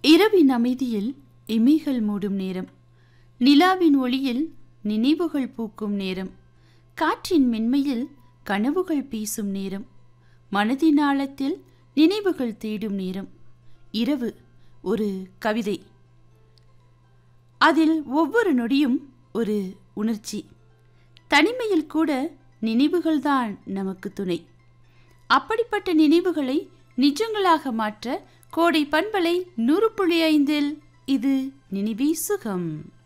இரவின் அமைதியில் இமைகள் மூடும் நேரம் நிலாவின் ஒளியில் நினைவுகள் பூக்கும் நேரம் காற்றின் மென்மையில் கனவுகள் பேசும் நேரம் மனதின் ஆழத்தில் நினைவுகள் தேடும் நேரம் இரவு ஒரு கவிதை அதில் ஒவ்வொரு நொடியும் ஒரு உணர்ச்சி தனிமையில் கூட நினைவுகள்தான் நமக்கு துணை அப்படிப்பட்ட நினைவுகளை நிஜங்களாக மாற்ற கோடை பண்பலை நூறு புள்ளி ஐந்தில் இது நினைவே சுகம்